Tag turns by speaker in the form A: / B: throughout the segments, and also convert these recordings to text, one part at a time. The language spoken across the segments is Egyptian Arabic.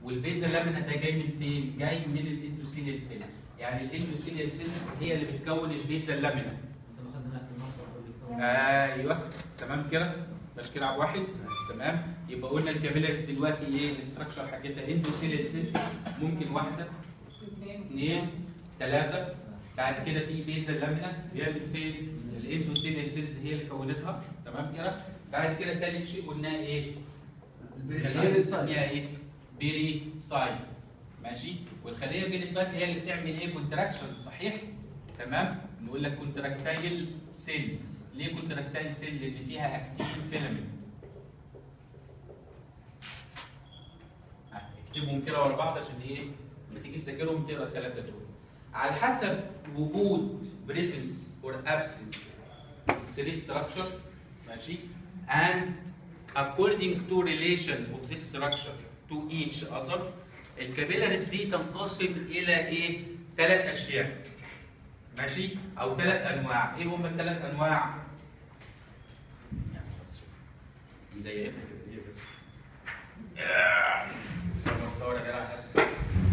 A: والبيزا لامينا ده جاي من فين؟ جاي من الاندوثيليال سيل يعني الاندوثيليال سيلز هي اللي بتكون البيزا لامينا
B: انت ما خدنا لك النص
A: ايوه تمام كده مش كده على واحد تمام يبقى قلنا الكابيلاريز دلوقتي ايه الاستراكشر حاجتها اندوثيليال سيلز ممكن واحده اثنين ثلاثه بعد كده في بيزا لامينا جايه من فين؟ الاندوثيليال سيلز هي اللي كونتها تمام كده بعد كده ثالث شيء قلنا ايه؟ خليه بنسميها ايه؟ بيري سايد ماشي والخليه بيري سايد هي اللي بتعمل ايه؟ كونتراكشن صحيح؟ تمام؟ نقول لك كونتراكتايل سيل ليه كونتراكتايل سيل؟ لان فيها اكتين فيلامنت اكتبهم كده ورا بعض عشان ايه؟ لما تيجي تذاكرهم تقرا الثلاثه دول على حسب وجود بريزنس اور ابسنس السيل ستراكشر ماشي and according to relation of this structure to each other الكابيلاريز دي تنقسم الى ايه؟ ثلاث اشياء ماشي؟ او ثلاث انواع، ايه هم الثلاث انواع؟ يعني بس مضايقنا كده ليه بس؟ صور صور يا جدع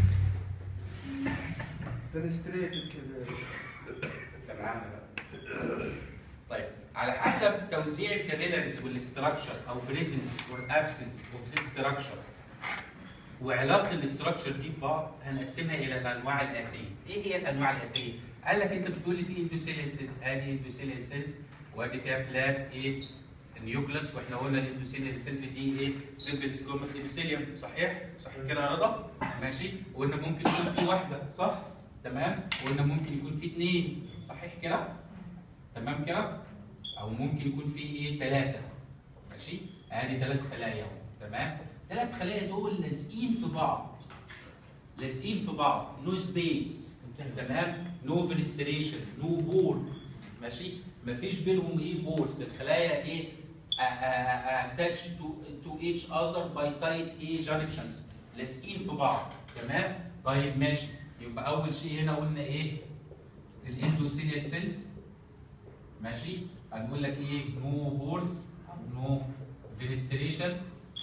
C: فنستريتد كذا
A: تمام طيب على حسب توزيع الكابيلاريز والاستراكشر او بريزنس اور ابسنس اوف ذيس ستراكشر وعلاقه الاستراكشر دي ببعض هنقسمها الى الانواع الاتيه. ايه هي الانواع الاتيه؟ قال لك انت بتقول لي في اندوثيليال سيلز، ادي اندوثيليال سيلز وادي فيها فلات ايه؟ نيوكلس واحنا قلنا الاندوثيليال سيلز دي ايه؟ سيمبل سكومس ابيثيليوم صحيح؟ صحيح كده يا رضا؟ ماشي؟ وقلنا ممكن يكون في واحده صح؟ تمام؟ وقلنا ممكن يكون في اثنين صحيح كده؟ تمام كده؟ او ممكن يكون في ايه؟ ثلاثه ماشي؟ ادي ثلاث خلايا اهو تمام؟ ثلاث خلايا دول لازقين في بعض لازقين في بعض نو سبيس تمام نو فينستريشن نو بور ماشي مفيش بينهم ايه بورز الخلايا ايه اتاتش تو تو ايتش اذر باي تايت ايه جانكشنز لازقين في بعض تمام طيب ماشي يبقى اول شيء هنا قلنا ايه الاندوثيليال سيلز ماشي هنقول لك ايه نو بورز نو فينستريشن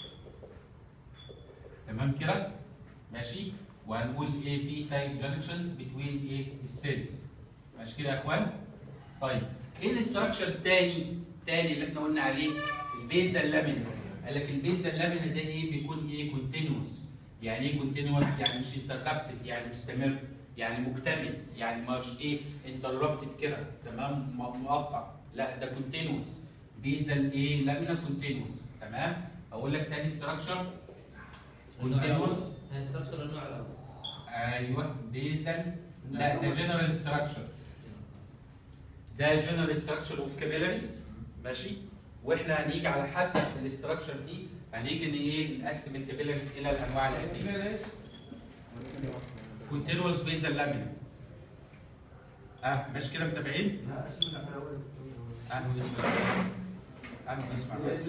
A: تمام كده ماشي وهنقول ايه في تايب جانكشنز بتوين ايه السيلز ماشي كده يا اخوان طيب ايه الاستراكشر الثاني الثاني اللي احنا قلنا عليه البيزا لامينا قال لك البيزا لامينا ده ايه بيكون ايه كونتينوس يعني ايه كونتينوس يعني مش انتركابتد يعني مستمر يعني مكتمل يعني مش ايه انتربتد كده تمام م- مقطع لا ده كونتينوس بيزا ايه لامينا كونتينوس تمام اقول لك تاني استراكشر كونتينوس
B: هنستكسر النوع الاول
A: ايوه بيسل لا ده جنرال ستراكشر ده جنرال ستراكشر اوف كابيلاريز ماشي واحنا هنيجي على حسب الاستراكشر دي هنيجي ان ايه نقسم الكابيلاريز الى الانواع الاتيه كونتينوس بيزل لامينا اه ماشي كده متابعين؟
C: لا اسمع على اول
A: انه اسم الأول. انه اسم الأول.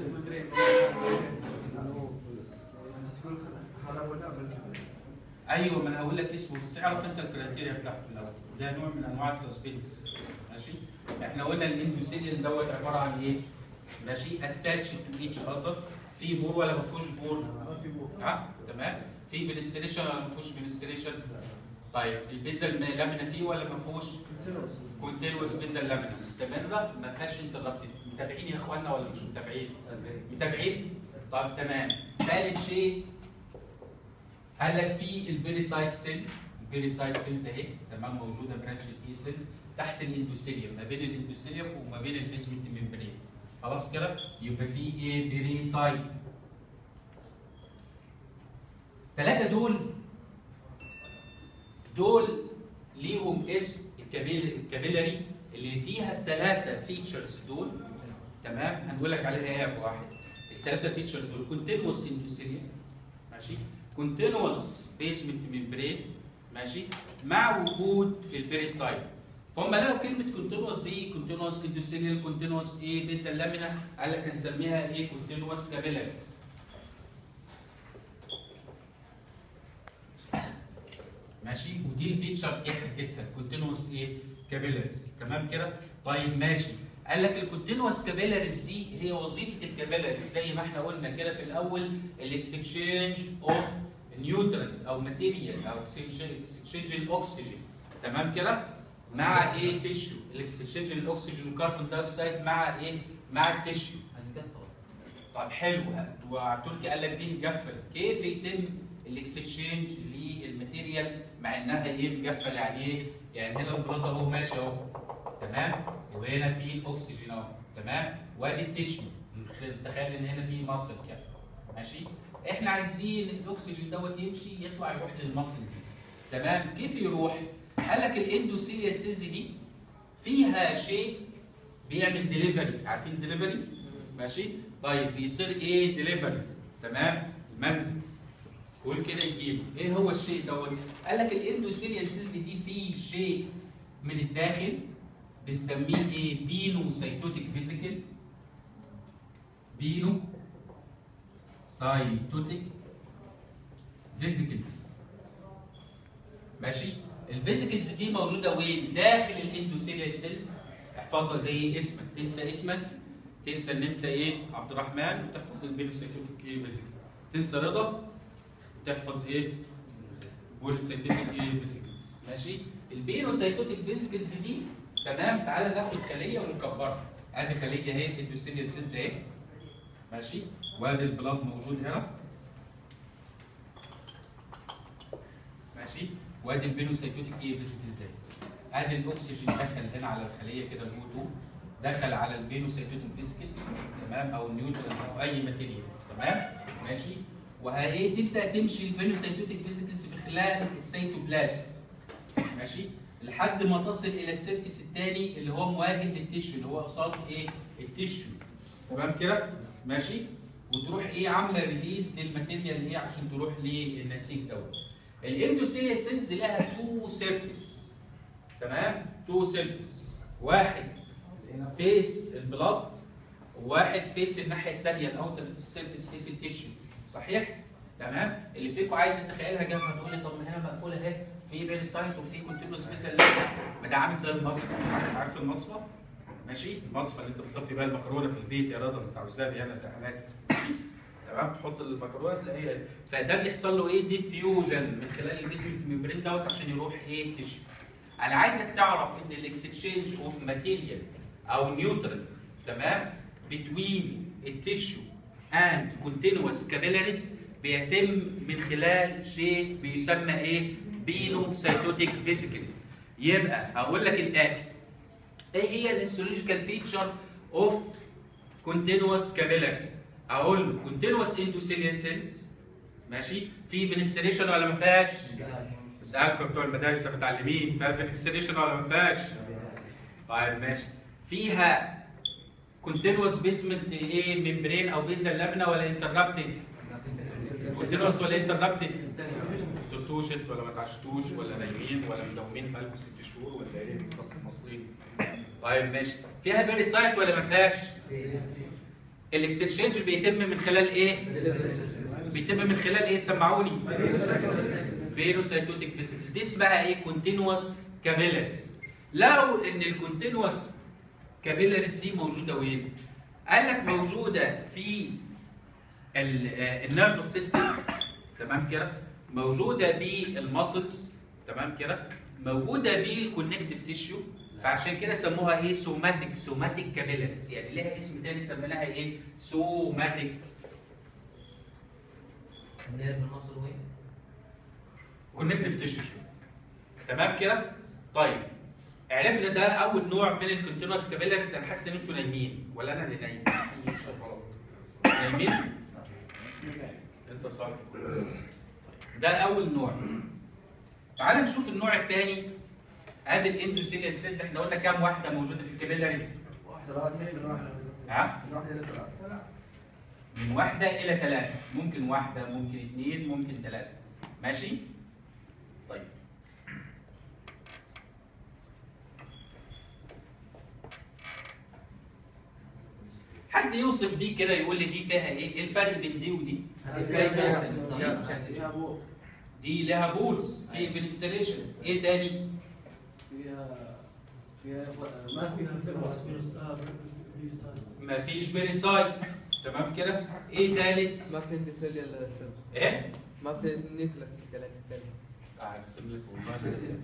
C: تقول هذا اول قبل كذا
A: ايوه ما انا هقول لك اسمه بس اعرف انت الكريتيريا بتاعته الاول ده نوع من انواع السسبنس ماشي احنا قلنا الاندوثيليال دوت عباره عن ايه ماشي اتاتش تو ايتش اذر في بور ولا ما فيهوش بور
C: ما في بوك
A: اه تمام في فينستريشن ولا ما فيهوش فينستريشن طيب البيزل لامينا فيه ولا ما فيهوش كونتينوس بيزل لامينا مستمره ما فيهاش انتربتد متابعين يا اخوانا ولا مش متابعين متابعين؟ طب تمام ثالث شيء قال لك في البيريسايت سيل البيريسايت سيلز اهي تمام موجوده برانش الاي سيلز تحت الاندوثيليوم ما بين الاندوثيليوم وما بين البيزمنت ممبرين خلاص كده يبقى في ايه بيريسايت ثلاثه دول دول ليهم اسم الكابيل الكابيلاري اللي فيها الثلاثه فيتشرز دول تمام هنقول لك عليها ايه يا ابو واحد الثلاثه فيتشر دول كونتينوس اندوثيليوم ماشي كونتينوس بيسمنت ممبرين ماشي مع وجود البيريسايت فهم لقوا كلمه كونتينوس دي كونتينوس اندوثيليال كونتينوس ايه بيسل لامينا قال لك هنسميها ايه كونتينوس كابيلاريز ماشي ودي الفيتشر ايه حكيتها الكونتينوس ايه كابيلاريز تمام كده طيب ماشي قال لك الكونتينوس كابيلاريز دي هي وظيفه الكابيلاريز زي ما احنا قلنا كده في الاول الاكسشينج اوف نيوترنت او ماتيريال او اكسشينج الاكسجين تمام كده مع ايه تيشو الاكسشينج الاكسجين والكربون دايوكسيد مع ايه مع التيشو
B: هنكفر
A: طب حلو وتركي قال لك دي مجفل كيف يتم الاكسشينج للماتيريال مع انها ايه مجفل يعني ايه يعني هنا البلاد اهو ماشي اهو تمام وهنا في الاكسجين اهو تمام وادي التيشو تخيل ان هنا في مصل كده ماشي احنا عايزين الاكسجين دوت يمشي يطلع يروح للمصل دي تمام كيف يروح قال لك الاندوثيليال سيلز دي فيها شيء بيعمل ديليفري عارفين ديليفري ماشي طيب بيصير ايه ديليفري تمام المنزل قول كده يجيبه ايه هو الشيء دوت قال لك الاندوثيليال سيلز دي فيه شيء من الداخل بنسميه ايه بينو سيتوتيك فيزيكال بينو سايتوتيك فيزيكلز ماشي الفيزيكلز دي موجوده وين داخل الاندوثيليال سيلز احفظها زي اسمك تنسى اسمك تنسى ان انت ايه عبد الرحمن وتحفظ البينوسيتوتيك ايه فيزيكال تنسى رضا وتحفظ ايه بوليسيتوتيك ايه فيزيكلز ماشي البينوسيتوتيك فيزيكلز دي تمام تعالى ناخد خليه ونكبرها ادي خليه اهي اندوثيليال سيلز اهي ماشي وادي البلاد موجود هنا ماشي وادي البينوسيتوتيك ايه فيزيكلز اهي ادي الاكسجين دخل هنا على الخليه كده جو 2 دخل على البينوسيتوتيك فيزيكل تمام او النيوترون او اي ماتيريال تمام ماشي وهي تبدا تمشي البينوسيتوتيك فيزيكلز في خلال السيتوبلازم ماشي لحد ما تصل الى السيرفيس الثاني اللي هو مواجه للتيشو اللي هو قصاد ايه التيشو تمام كده ماشي وتروح ايه عامله ريليز للماتيريال ايه عشان تروح للنسيج دوت الاندوثيليال سيلز لها تو سيرفيس تمام تو سيرفيس واحد فيس البلاد وواحد فيس الناحيه الثانيه الاوتر في السيرفيس فيس التيشو صحيح تمام اللي فيكم عايز يتخيلها جنبها تقول لي طب ما هنا مقفوله اهي في بيريسايت وفي كونتينوس بيزل ما ده عامل زي المصفى عارف عارف المصفى ماشي المصفى اللي انت بتصفي بيها المكرونه في البيت يا رضا انت عاوزها دي انا زي حالاتي تمام تحط المكرونه تلاقيها فده بيحصل له ايه ديفيوجن من خلال الميزنت ميمبرين دوت عشان يروح ايه تيشو انا عايزك تعرف ان الاكسشينج اوف ماتيريال او نيوترال تمام بتوين التيشو اند كونتينوس كابيلاريز بيتم من خلال شيء بيسمى ايه بينو سيتوتيك فيزيكلز يبقى هقول لك الاتي ايه هي الهيستولوجيكال فيتشر اوف كونتينوس كابيلاريز اقول له كونتينوس اندوثيليال سيلز ماشي في فينستريشن ولا ما فيهاش بسألكم بتوع المدارس المتعلمين فيها فينستريشن ولا ما فيهاش طيب ماشي فيها كونتينوس بيسمنت ايه ممبرين او بيزل لامنا ولا انتربتد كونتينوس ولا انتربتد ما فطرتوش انتوا ولا ما اتعشتوش ولا نايمين ولا مدومين بقالكم ست شهور ولا ايه بالظبط المصريين طيب ماشي فيها بيريسايت ولا ما فيهاش الاكسشينج بيتم من خلال ايه بيتم من خلال ايه سمعوني بيروسيتوتيك فيزيكال دي اسمها ايه كونتينوس كابيلاريز لو ان الكونتينوس كابيلاريز دي موجوده وين قال لك موجوده في النيرفس سيستم تمام كده موجوده بالماسلز تمام كده موجوده بالكونكتيف تيشيو فعشان كده سموها ايه سوماتيك سوماتيك كابيلاريز يعني لها اسم تاني سميناها ايه سوماتيك
B: اللي هي من مصر وين؟
A: كونكتيف تيشو تمام كده طيب عرفنا ده اول نوع من الكونتينوس كابيلاريز انا حاسس ان انتوا نايمين ولا انا اللي نايم في شيء غلط نايمين انت صح ده اول نوع تعال نشوف النوع الثاني ادي الاندوثيليال سيلز احنا قلنا كام واحده موجوده في الكابيلاريز
C: ثلاثة من واحدة
A: ها
C: من واحدة إلى ثلاثة
A: من واحدة إلى ثلاثة ممكن واحدة ممكن اثنين ممكن ثلاثة ماشي؟ طيب حد يوصف دي كده يقول لي دي فيها ايه؟ ايه الفرق بين دي ودي؟
C: فيها بو
A: دي لها بولز في فينستريشن ايه تاني؟
C: فيها فيها ما فيها
A: مفيش بيريسايت تمام كده؟ ايه تالت؟
C: ما في اندوثيليال سيلز
A: ايه؟
D: ما في نيكلاس الكلام الثاني
A: هرسم لك والله هرسم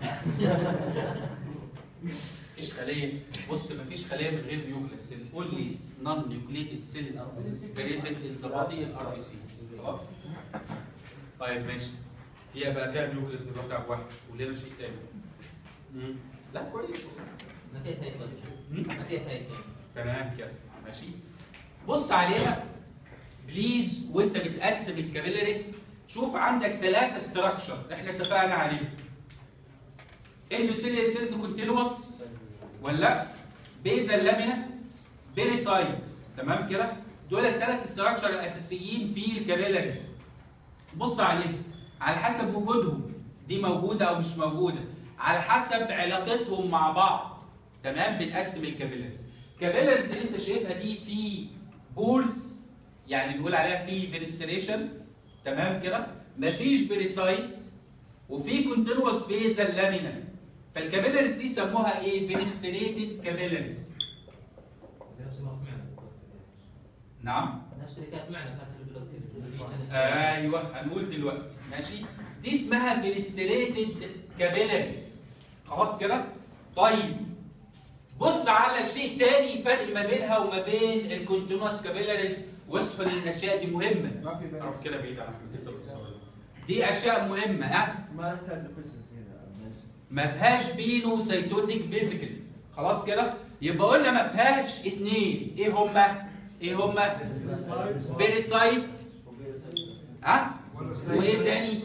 A: مفيش خليه بص مفيش خليه من غير نيوكليس الاونلي نون نيوكليتد سيلز بريزنت ان ذا بودي الار بي سيز خلاص طيب ماشي فيها بقى فيها نيوكليس اللي هو بتاع واحد ولنا شيء تاني مم. لا كويس
B: ما فيها تايتل
A: مم.
B: ما فيها تايتل
A: تمام كده ماشي بص عليها بليز وانت بتقسم الكابيلاريز شوف عندك ثلاثة ستراكشر احنا اتفقنا عليهم اندوثيليال سيلز كونتينوس ولا بيزل لامينا بيريسايد تمام كده دول الثلاث ستراكشر الاساسيين في الكابيلاريز بص عليهم على حسب وجودهم دي موجوده او مش موجوده على حسب علاقتهم مع بعض تمام بنقسم الكابيلاريز الكابيلاريز اللي انت شايفها دي في بورز يعني بنقول عليها في فينستريشن تمام كده مفيش بريسايت وفي كونتينوس بيزل لامينا فالكابيلاريز دي سموها ايه فينستريتد كابيلاريز
B: نفس ما معنا
A: نعم
B: نفس اللي كانت معنا كانت البلوك
A: ايوه هنقول دلوقتي ماشي دي اسمها فينستريتد كابيلاريز خلاص كده طيب بص على شيء تاني فرق ما بينها وما بين الكونتينوس كابيلاريز واصحوا ان الاشياء دي مهمه
C: ما في
A: اروح
C: بينس
A: كده بعيد عن دي اشياء مهمه ها
C: ما نحتاج الفيسنس هنا بينس.
A: ما فيهاش بينو سيتوتيك فيزيكلز خلاص كده يبقى قلنا ما فيهاش اتنين ايه هما ايه هما بيريسايت ها وايه تاني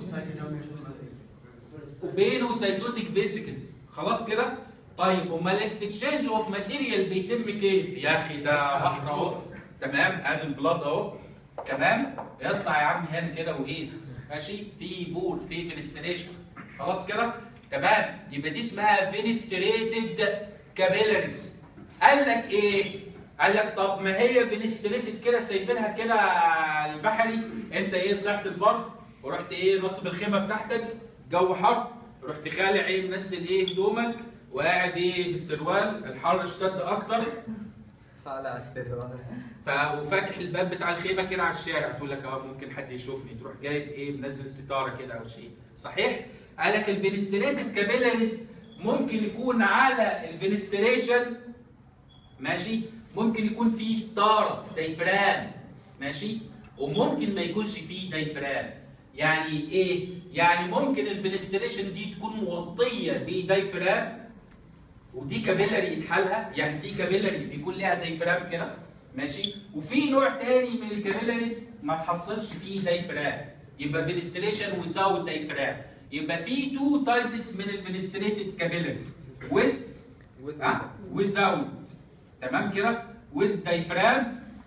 A: بينو سيتوتيك فيزيكلز خلاص كده طيب امال الاكسشينج اوف ماتيريال بيتم كيف يا اخي ده بحر اهو تمام ادي البلاد اهو تمام يطلع يا عم هنا كده وقيس ماشي في بول في فينستريشن خلاص كده تمام يبقى دي اسمها فينستريتد كابيلاريز قال لك ايه قال لك طب ما هي فينستريتد كده سايبينها كده البحري انت ايه طلعت البر ورحت ايه نصب الخيمه بتاعتك جو حر رحت خالع ايه منزل ايه هدومك وقاعد ايه بالسروال الحر اشتد اكتر
D: خالع السروال
A: ف وفاتح الباب بتاع الخيمه كده على الشارع تقول لك اه ممكن حد يشوفني تروح جايب ايه منزل ستاره كده او شيء صحيح قال لك الفينستريتد كابيلاريز ممكن يكون على الفينستريشن ماشي ممكن يكون فيه ستاره دايفرام ماشي وممكن ما يكونش فيه دايفرام يعني ايه يعني ممكن الفينستريشن دي تكون مغطيه بدايفرام ودي كابيلاري لحالها يعني في كابيلاري بيكون لها دايفرام كده ماشي وفي نوع تاني من الكابيلاريز ما تحصلش فيه دايفرام يبقى فينستريشن ويزاوت دايفرام يبقى في تو تايبس من الفينستريتد كابيلاريز ويز ها without تمام كده with diaphragm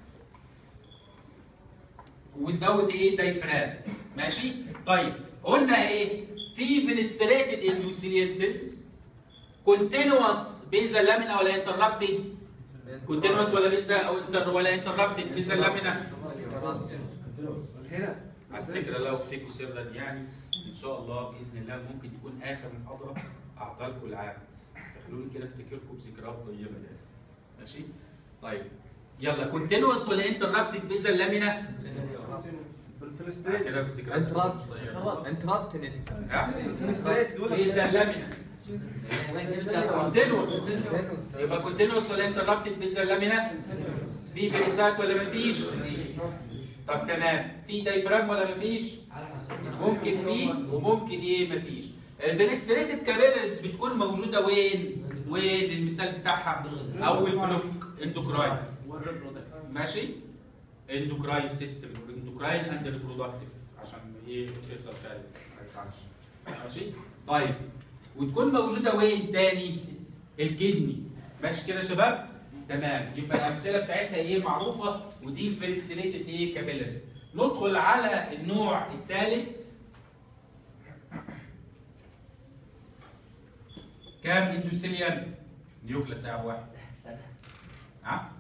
A: without ايه diaphragm ماشي طيب قلنا ايه في فينستريتد اندوثيليال سيلز كونتينوس بيزا لامينا ولا انتربتد كونتينوس ولا بيزا او انتر ولا انتربتد بيزا لامينا
C: هنا
A: على فكره لو فيكم سرا يعني ان شاء الله باذن الله ممكن يكون اخر محاضره اعطاها لكم العام خلوني كده افتكركم بذكريات طيبه يعني ماشي طيب يلا كونتينوس ولا انتربتد بيزا لامينا
C: بالفلسطين
A: كده بذكريات
D: انتربت
A: طيبة.
D: انتربتني
A: ها؟
C: بالفلسطين دول
A: بيزا لامينا كونتينوس يبقى كونتينوس ولا انتربتد بيزا لامينا في بيريسات ولا مفيش طب تمام في دايفرام ولا مفيش ممكن في وممكن ايه مفيش الفينستريتد كابيلاريز بتكون موجوده وين وين المثال بتاعها اول بلوك اندوكراين ماشي اندوكراين سيستم اندوكراين اند ريبرودكتيف عشان ايه فيصل خالد ما يزعلش ماشي طيب وتكون موجوده وين تاني الكدني ماشي كده يا شباب تمام يبقى الامثله بتاعتها ايه معروفه ودي الفينستريتد ايه كابيلاريز ندخل على النوع الثالث كام اندوثيليوم نيوكليس يا واحد ها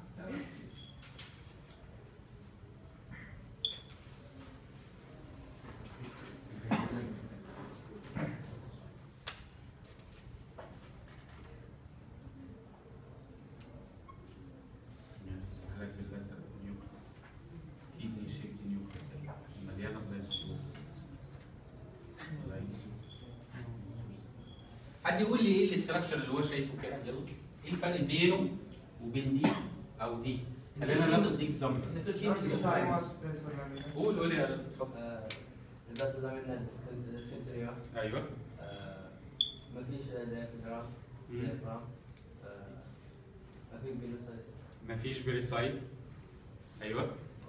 A: يعني اسمها لك بالازرق نيوكليس كيدني شيبز نيوكليس مليانه بلايزوسوم حد يقول لي ايه الاستراكشر اللي هو شايفه كده يلا ايه الفرق بينه وبين دي او دي خلينا ناخد دي اكزامبل
B: إن كل شيء بالبلوك.
A: قول قول يا رب اتفضل
E: آه، الباس اللي عملنا الاسكندريه
A: ايوه
E: ما فيش ديافرام
A: مم.
E: ديافرام ما في بيلوسايت
A: مفيش بريسايد ايوه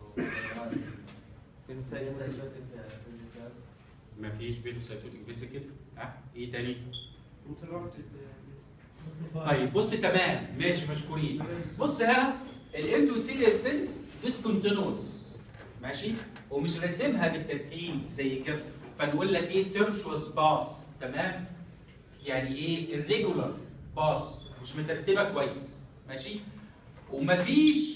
A: مفيش بيتوسايتوتيك فيسيكل ها ايه تاني طيب بص تمام ماشي مشكورين بص هنا الاندوثيليال سيلز ديسكونتينوس ماشي ومش راسمها بالترتيب زي كده فنقول لك ايه ترشوس باس تمام يعني ايه الريجولار باس مش مترتبه كويس ماشي ومفيش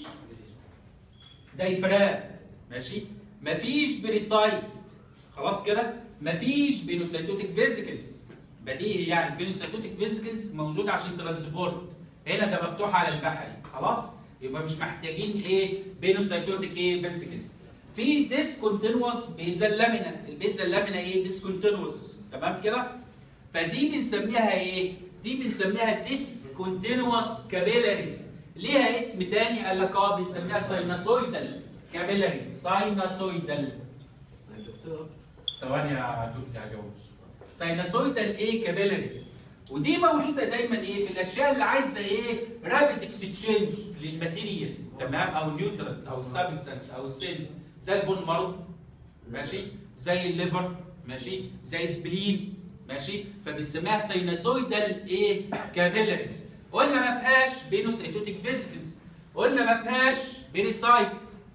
A: دايفرام ماشي مفيش بريسايت خلاص كده مفيش بينوسايتوتيك فيزيكلز بديهي يعني البينوسايتوتيك فيزيكلز موجود عشان ترانسبورت هنا ده مفتوح على البحري خلاص يبقى مش محتاجين ايه بينوسايتوتيك ايه فيزيكلز في ديسكونتينوس بيزا لامينا البيزا لامينا ايه ديسكونتينوس تمام كده فدي بنسميها ايه دي بنسميها ديسكونتينوس كابيلاريز ليها اسم تاني قال لك اه بنسميها سايناسويدال كابيلاري سايناسويدال
B: الدكتور
A: ثواني يا توتي هجاوب سايناسويدال ايه كابيلاريز ودي موجوده دايما ايه في الاشياء اللي عايزه ايه رابيد اكسشينج للماتيريال تمام او نيوترال او السبستانس او السيلز زي البون مارو ماشي زي الليفر ماشي زي سبلين ماشي فبنسميها سايناسويدال ايه كابيلاريز قلنا ما فيهاش بينوسايتوتيك فيسكلز قلنا ما فيهاش بيريسايت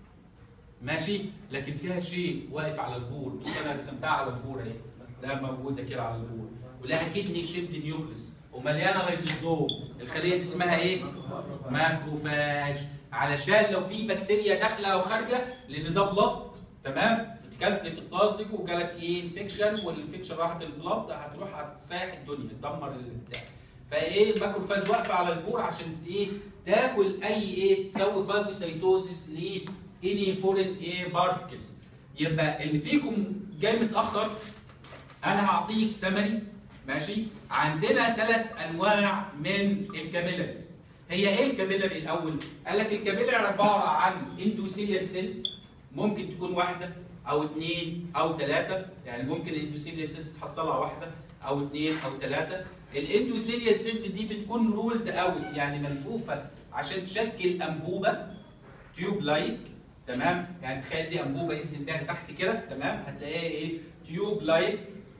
A: ماشي لكن فيها شيء واقف على البور بص انا رسمتها على البور اهي ده موجوده كده على البور ولها كدني شيفت نيوكليس ومليانه ليزوزوم الخليه دي اسمها ايه؟ ماكروفاج علشان لو في بكتيريا داخله او خارجه لان ده بلط تمام اتكلت في الطاسج وجالك ايه انفكشن والانفكشن راحت البلط هتروح هتساح الدنيا تدمر البتاع فايه الماكروفاج واقفه على البور عشان ايه تاكل اي ايه تسوي فاجوسيتوزيس ل اني فورين ايه بارتكلز يبقى اللي فيكم جاي متاخر انا هعطيك سمري ماشي عندنا ثلاث انواع من الكابيلاريز هي ايه الكابيلاري الاول قال لك الكابيلاري عباره عن اندوثيليال سيلز ممكن تكون واحده او اثنين او ثلاثه يعني ممكن الاندوثيليال سيلز تحصلها واحده او اثنين او ثلاثه الاندوثيليال سيلز دي بتكون رولد اوت يعني ملفوفه عشان تشكل انبوبه تيوب لايك تمام يعني تخيل دي انبوبه ينزل بيها تحت كده تمام هتلاقيها ايه تيوب لايك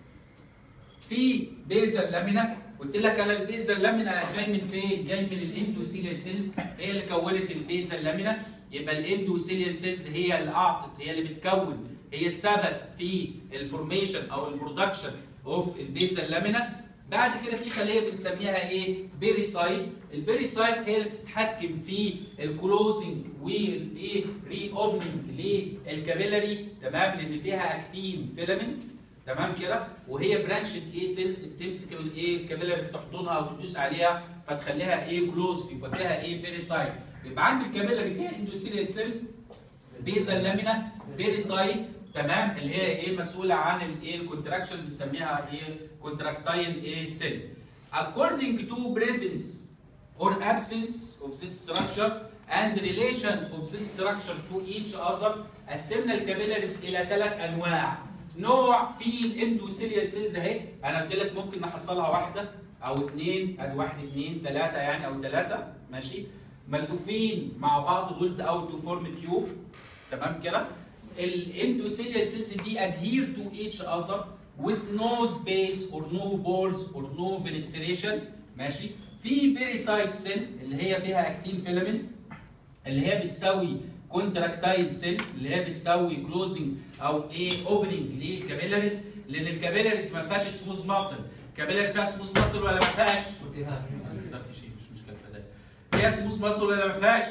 A: في بيزل لامينا قلت لك انا البيزل لامينا جاي من فين؟ جاي من الاندوثيليال سيلز هي اللي كونت البيزل لامينا يبقى الاندوثيليال سيلز هي اللي اعطت هي اللي بتكون هي السبب في الفورميشن او البرودكشن اوف البيزل لامينا بعد كده في خليه بنسميها ايه؟ بيريسايت، البيريسايت هي اللي بتتحكم في الكلوزنج والايه؟ ري اوبننج للكابيلاري تمام؟ لان فيها اكتين فيلامنت تمام كده؟ وهي برانشد ايه سيلز بتمسك الايه؟ الكابيلاري بتحضنها او تدوس عليها فتخليها ايه كلوز يبقى فيها ايه؟ بيريسايت، يبقى عند الكابيلاري فيها اندوثيليال سيل بيزل لامينا بيريسايت تمام اللي هي ايه مسؤوله عن الايه الكونتراكشن بنسميها ايه كونتراكتايل ايه سيل according to presence or absence of this structure and relation of this structure to each other قسمنا الكابيلاريز الى ثلاث انواع نوع في الاندوثيليال سيلز اهي انا قلت لك ممكن نحصلها واحده او اثنين ادي واحد اثنين ثلاثه يعني او ثلاثه ماشي ملفوفين مع بعض دول اوت تو فورم تيوب تمام كده الاندوثيليال سيلز دي adhere to each other with no space or no balls or no fenestration ماشي في بيريسايت سيل اللي هي فيها اكتين فيلامنت اللي هي بتساوي كونتراكتايل سيل اللي هي بتساوي كلوزنج او ايه اوبننج للكابيلاريز لان الكابيلاريز ما فيهاش سموث ماسل الكابيلاري فيها سموث ماسل ولا ما فيهاش؟
B: فيها
A: ما كسرتش شيء مش مشكله فده فيها سموث ماسل ولا ما فيهاش؟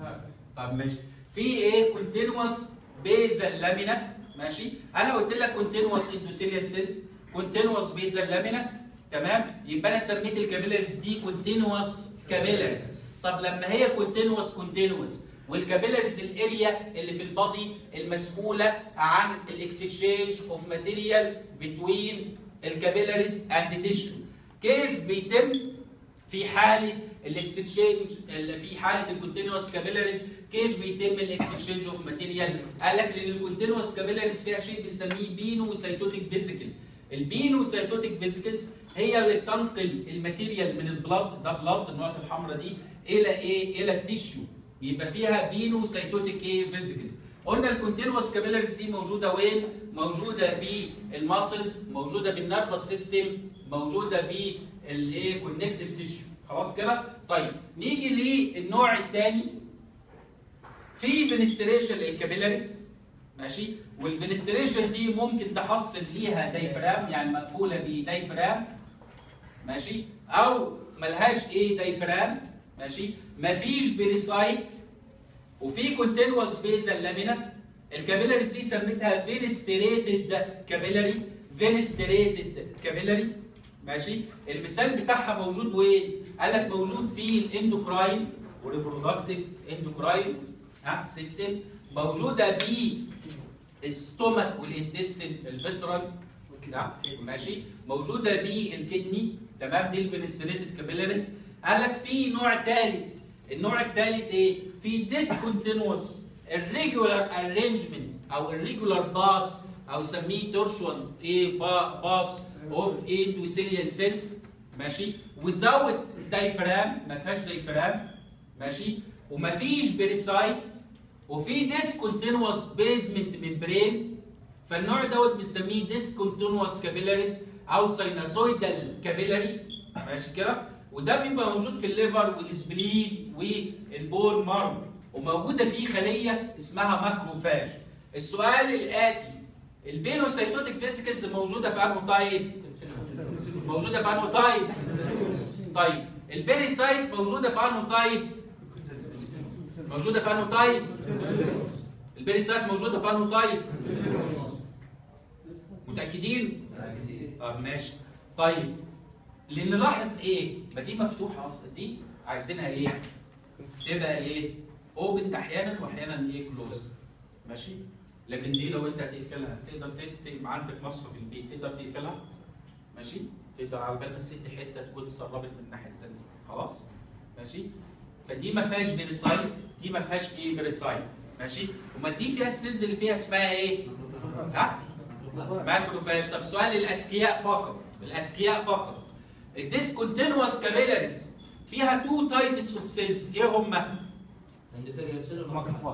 A: طب ماشي في ايه كونتينوس بيزل لامينا ماشي انا قلت لك كونتينوس اندوثيليال سيلز كونتينوس بيزل لامينا تمام يبقى انا سميت الكابيلاريز دي كونتينوس كابيلاريز طب لما هي كونتينوس كونتينوس والكابيلاريز الاريا اللي في البادي المسؤوله عن الاكسشينج اوف ماتيريال بتوين الكابيلاريز اند تيشو كيف بيتم في حاله الاكسشينج في حاله الكونتينوس كابيلاريز كيف بيتم الاكسشينج اوف ماتيريال قال لك لان الكونتينوس كابيلاريز فيها شيء بنسميه بينو سيتوتيك فيزيكال البينو سيتوتيك فيزيكلز هي اللي بتنقل الماتيريال من البلاد ده بلاد النقط الحمراء دي الى ايه الى التيشيو يبقى فيها بينو سيتوتيك ايه فيزيكلز قلنا الكونتينوس كابيلاريز دي موجوده وين موجوده بالماسلز موجوده بالنيرفس سيستم موجوده بالايه كونكتيف تيشيو خلاص كده طيب نيجي للنوع الثاني في فينستريشن للكابيلاريز ماشي والفينستريشن دي ممكن تحصل ليها دايفرام يعني مقفوله بدايفرام ماشي او ملهاش ايه دايفرام ماشي مفيش بيريسايت وفي كونتينوس بيزل لامينا الكابيلاري دي سميتها فينستريتد كابيلاري فينستريتد كابيلاري ماشي المثال بتاعها موجود وين؟ قال لك موجود في الاندوكراين والريبرودكتيف اندوكراين ها سيستم موجوده بي الستومك والانتستين الفيسرال نعم ماشي موجوده بالكدني تمام دي الفينستريتد كابيلاريز قال لك في نوع ثالث النوع الثالث ايه؟ في ديسكونتينوس الريجولار ارينجمنت او الريجولار باس او سميه تورشوان ايه با باس اوف اندوثيليال سيلز ماشي وزود دايفرام ما فيهاش دايفرام ماشي وما فيش بيريسايت وفي ديسكونتينوس بيزمنت ممبرين فالنوع دوت بنسميه ديسكونتينوس كابيلاريز او سايناسويدال كابيلاري ماشي كده وده بيبقى موجود في الليفر والسبلين والبون مارو وموجوده فيه خليه اسمها ماكروفاج السؤال الاتي البينوسيتوتيك فيزيكلز موجوده في انه تايب موجوده في انه تايب طيب البيريسايت موجوده في انه تايب موجوده في انه تايب البيريسايت موجوده في انه تايب متاكدين طب ماشي طيب اللي نلاحظ ايه ما دي مفتوحه اصلا دي عايزينها ايه تبقى ايه اوبن احيانا واحيانا ايه كلوز ماشي لكن دي لو انت هتقفلها تقدر ت- ت- عندك مصفى في البيت تقدر تقفلها ماشي تقدر على بال ما تسد حته تكون اتسربت من الناحيه الثانيه خلاص ماشي فدي ما فيهاش بيريسايت دي ما فيهاش ايه بيريسايت ماشي امال دي فيها السيلز اللي فيها اسمها ايه؟ ها؟ ماكروفاج طب سؤال الاذكياء فقط الاذكياء فقط الديسكونتينوس كابيلاريز فيها تو تايبس اوف سيلز ايه هما؟
E: اندوثيريال سيل
C: ماكروفاج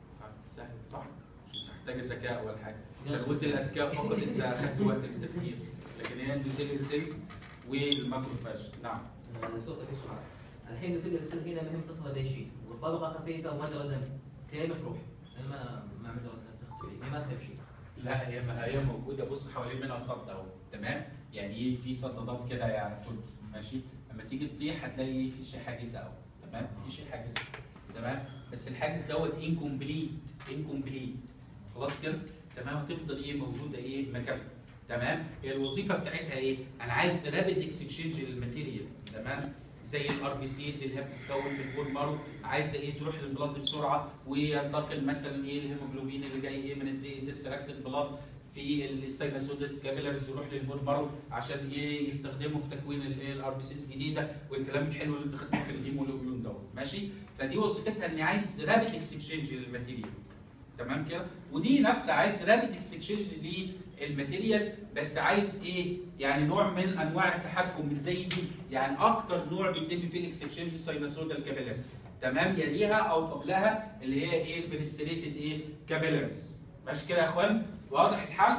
A: سهل صح؟ مش محتاجه ذكاء ولا حاجه عشان قلت الاذكياء فقط انت اخدت وقت للتفكير لكن هي اندوثيريال سيلز والماكروفاج نعم
E: دكتور في سؤال الحين الاندوثيريال سيل هنا ما هي متصله باي شيء والطبقه خفيفه ومجرى دم هي مفتوح هي ما ما مجرى دم تختفي هي ماسكه بشيء
A: لا هي ما هي موجوده بص حوالين منها صد اهو تمام يعني ايه في صدادات كده يا تركي ماشي لما تيجي تطيح هتلاقي ايه في شيء حاجز اهو تمام في شيء حاجز تمام بس الحاجز دوت انكمبليت انكمبليت خلاص كده تمام هتفضل ايه موجوده ايه مكانها تمام هي الوظيفه بتاعتها ايه انا عايز رابid اكسشينج للماتيريال تمام زي الار بي سيز اللي هي بتتكون في البون مارو عايزه ايه تروح للبلاد بسرعه وينتقل مثلا ايه الهيموجلوبين اللي جاي ايه من الديستراكتد بلاد في السايناسودس كابيلاريز يروح للبون مارو عشان ايه يستخدمه في تكوين الايه الار بي سيز جديده والكلام الحلو اللي انت خدته في الهيموجلوبين دوت ماشي فدي وظيفتها اني عايز رابد اكسشينج للماتيريال تمام كده ودي نفسها عايز رابد اكسشينج للماتيريال بس عايز ايه يعني نوع من انواع التحكم مش زي دي يعني اكتر نوع بيتم فيه الاكسشينج سايناسودال كابيلاري تمام يليها او قبلها اللي هي ايه الفينستريتد ايه كابيلاريز ماشي كده يا اخوان واضح الحل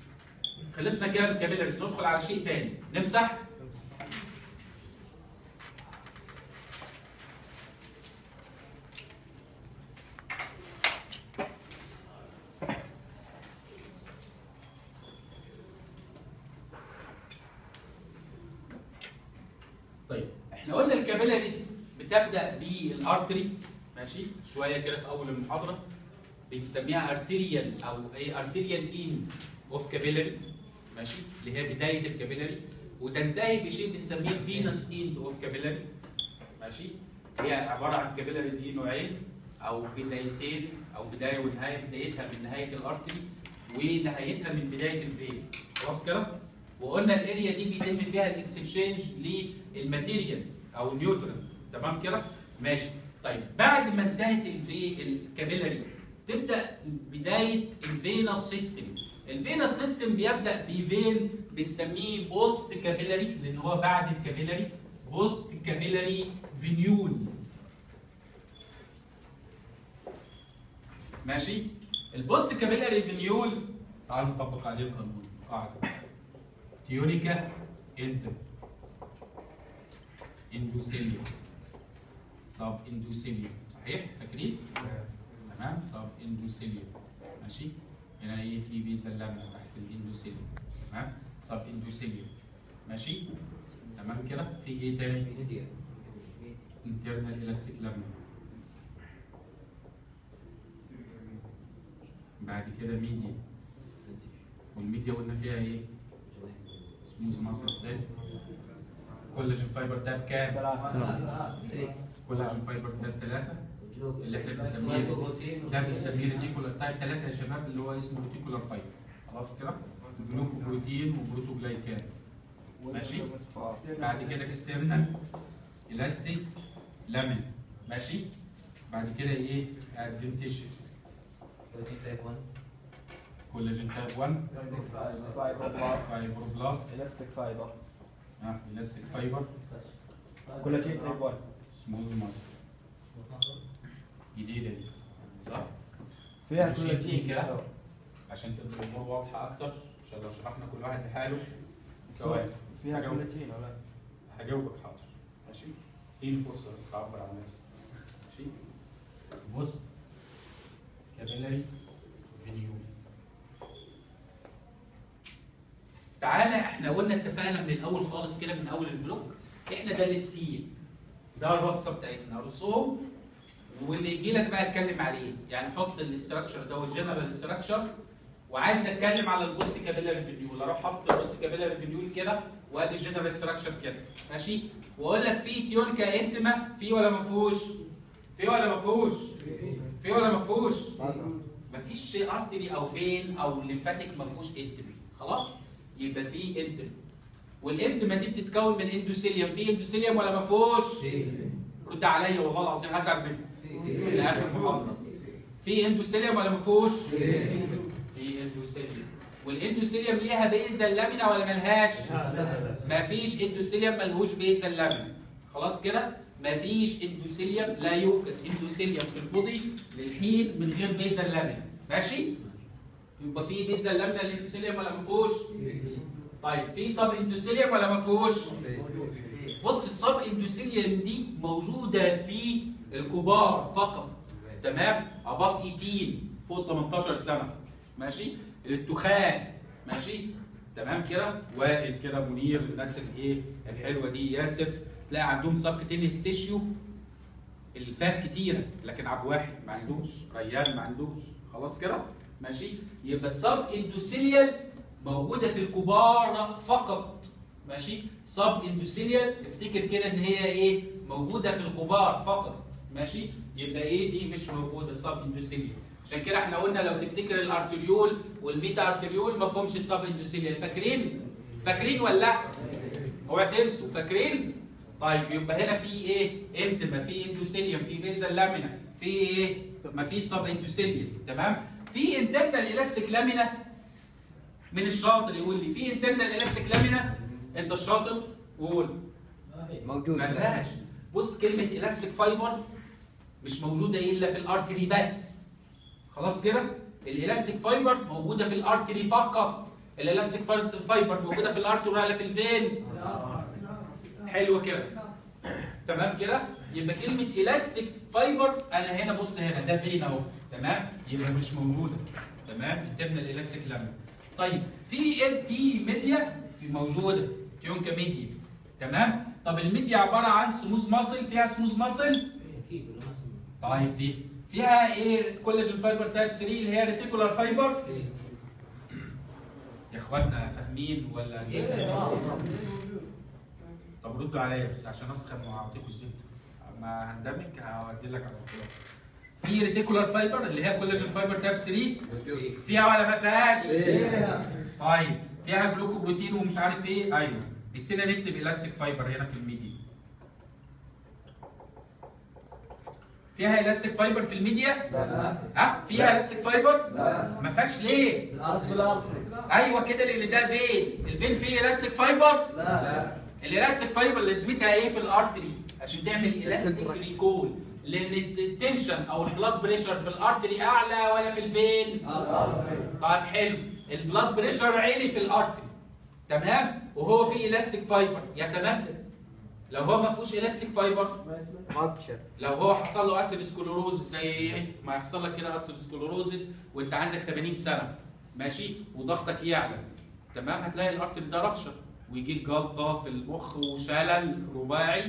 A: خلصنا كده من الكابيلاريز ندخل على شيء تاني نمسح طيب احنا قلنا الكابيلاريز بتبدا بالارتري ماشي شويه كده في اول المحاضره بنسميها ارتيريال او ايه ارتيريال ان اوف كابيلاري ماشي اللي هي بدايه الكابيلاري وتنتهي بشيء بنسميه فينس اند اوف كابيلاري ماشي هي عباره عن كابيلاري دي نوعين او بدايتين او بدايه ونهايه بدايتها من نهايه الارتري ونهايتها من بدايه الفين خلاص كده وقلنا الاريا دي بيتم فيها الاكسشينج للماتيريال او النيوترون تمام كده ماشي طيب بعد ما انتهت الفي الكابيلاري تبدا بدايه الفينس سيستم الفينس سيستم بيبدا بفين بنسميه بوست كابيلاري لان هو بعد الكابيلاري بوست كابيلاري فينيول ماشي البوست كابيلاري فينيول تعالوا نطبق عليه القانون قاعده تيونيكا انتر اندوسيليوم سب اندوسيليوم صحيح فاكرين تمام سب اندوسيليوم ماشي هنا ايه في بيزا اللامنه تحت الاندوسيليوم تمام سب اندوسيليوم ماشي تمام كده في ايه تاني
E: ميديا
A: internal elastic lamina بعد كده ميديا والميديا قلنا فيها ايه سموز ماسل سيل كولاجين فايبر تاب كام كولاجين فايبر تاب 3 اللي احنا بنسميه ده بنسميه ريتيكولار تايب 3 يا شباب اللي هو اسمه ريتيكولار فايبر خلاص كده جلوكوبروتين وبروتوجلايكان ماشي بعد كده اكسترنال الاستيك لامين ماشي بعد كده ايه ادفنتيشن كولاجين تايب 1 فايبروبلاست
C: الاستيك فايبر
A: اه الاستيك فايبر
C: كولاجين تايب 1
A: سمول ماسل جديده دي صح
C: فيها
A: ماشي،
C: كولاجين
A: كده. عشان تبقى الامور واضحه اكتر عشان لو شرحنا كل واحد لحاله ثواني
C: فيها
A: هجاوب.
C: كولاجين ولا
A: هجاوبك حاضر ماشي اديني فرصه بس اعبر عن نفسي ماشي بص كابيلاري فينيول تعالى احنا قلنا اتفقنا من الاول خالص كده من اول البلوك احنا ده السكيل ده الرصه بتاعتنا رسوم واللي يجي لك بقى اتكلم عليه يعني حط الاستراكشر ده والجنرال استراكشر وعايز اتكلم على البوست كابيلاري فينيول اروح حاطط البوست كابيلاري فينيول كده وادي الجنرال استراكشر كده ماشي واقول لك في تيونكا انتما في ولا ما فيهوش في ولا ما فيهوش في ولا ما فيهوش مفيش ارتري او فين او ليمفاتيك ما فيهوش انتمي خلاص يبقى في انتمي والانتما دي بتتكون من اندوثيليوم في اندوثيليوم ولا ما فيهوش رد عليا والله العظيم هزعل منك في اخر محاضره في اندوثيليوم ولا ما فيهوش في اندوثيليوم والاندوثيليوم ليها بيزا لامينا ولا ملهاش مفيش اندوثيليوم ملهوش بيزا لامينا خلاص كده مفيش اندوثيليوم لا يوجد اندوثيليوم في البودي للحين من غير بيزا لامينا ماشي يبقى في بيزا لامينا الاندوثيليوم ولا ما فيهوش طيب في سب اندوثيليوم ولا ما فيهوش بص السب اندوثيليوم دي موجوده في الكبار فقط تمام اباف 18 فوق 18 سنه ماشي التخان ماشي تمام كده وائل كده منير الناس الايه الحلوه دي ياسر تلاقي عندهم سب كتينيس تيشيو الفات كتيره لكن عب واحد ما عندوش ريان ما عندوش خلاص كده ماشي يبقى السب اندوثيليال موجوده في الكبار فقط ماشي سب اندوثيليال افتكر كده ان هي ايه موجوده في الكبار فقط ماشي يبقى ايه دي مش موجوده السب اندوثيليال عشان كده احنا قلنا لو تفتكر الارتريول والميتا ارتريول ما فهمش السب اندوثيليال فاكرين فاكرين ولا لا اوعى تنسوا فاكرين طيب يبقى هنا في ايه انتما في اندوثيليوم في بيزا لامينا في ايه ما في سب اندوثيليال تمام في انترنال الاستيك لامينا من الشاطر يقول لي في انترنال الاستيك لامينا انت الشاطر قول
D: موجود
A: ملهاش بص كلمه الاستيك فايبر مش موجوده الا في الارتري بس خلاص كده الالاستيك فايبر موجوده في الارتري فقط الالاستيك فايبر موجوده في الارتري ولا في الفين حلو كده تمام كده يبقى كلمه الاستيك فايبر انا هنا بص هنا ده فين اهو تمام يبقى مش موجوده تمام انترنال الاستيك لامين طيب في ال- في ميديا في موجوده تيونكا ميديا تمام طب الميديا عباره عن سموث ماسل فيها سموث ماسل
E: اكيد ولا ما
A: طيب في فيها ايه كولاجين فايبر تايب 3 اللي هي ريتيكولار فايبر
E: اسمه؟
A: يا اخوانا فاهمين ولا
E: إيه؟
A: طب ردوا عليا بس عشان اسخن واعطيكم الزبده اما هندمج هودي لك على الخلاصه في ريتيكولار فايبر اللي هي كولاجين فايبر تايب 3 فيها ولا ما فيهاش؟ طيب فيها جلوكوبروتين ومش عارف ايه ايوه نسينا نكتب الاستيك فايبر هنا في الميديا فيها الاستيك فايبر في الميديا
B: لا
A: ها فيها الاستيك فايبر
B: لا
A: ما فيهاش ليه
B: اصل الارض
A: ايوه كده لان ده فين الفين فيه الاستيك فايبر
B: لا
A: الالاستيك فايبر لازمتها ايه في الارتري عشان تعمل الاستيك ريكول لان التنشن او البلاد بريشر في الارتري اعلى ولا في الفين طيب حلو البلاد بريشر عالي في الارتري تمام وهو فيه الاستيك فايبر يتمدد لو هو ما فيهوش الاستيك فايبر
D: ماتشر
A: لو هو حصل له اسيد سكلوروزس زي ايه ما يحصل لك كده اسيد سكلوروزس وانت عندك 80 سنه ماشي وضغطك يعلى تمام هتلاقي الارتري ده ربشر ويجيك جلطه في المخ وشلل رباعي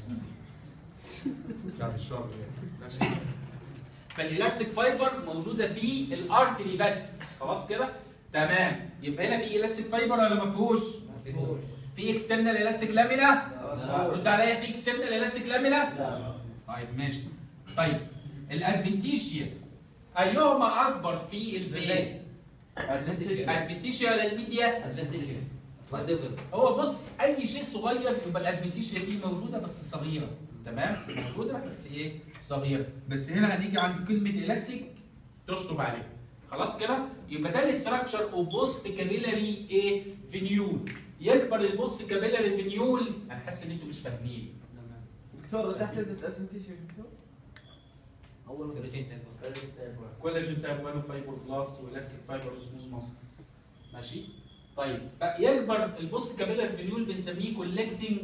A: بعد الشر ماشي فالالاستيك فايبر موجوده في الارتري بس خلاص كده تمام يبقى هنا في الاستيك فايبر ولا ما فيهوش في اكسترنال الاستيك لامينا رد عليا في اكسترنال الاستيك لامينا طيب ماشي طيب الادفنتيشيا ايهما اكبر في الفين الادفنتيشيا ولا الميديا
E: ادفنتيشن وات
A: هو بص اي شيء صغير يبقى الادفنتيشيا فيه موجوده بس صغيره تمام موجوده بس ايه صغيره بس هنا هنيجي عند كلمه الاستيك تشطب عليه خلاص كده يبقى ده الاستراكشر اوف بوست كابيلاري ايه فينيول يكبر البوست كابيلاري فينيول انا حاسس ان انتوا مش فاهمين
B: دكتور تحت الاتنتيشن
E: اول كولاجين
A: كولاجين تايب 1 وفايبر بلاست والاستيك فايبر وسموث ماسل ماشي طيب بقى يكبر البوست كابيلاري فينيول بنسميه كولكتنج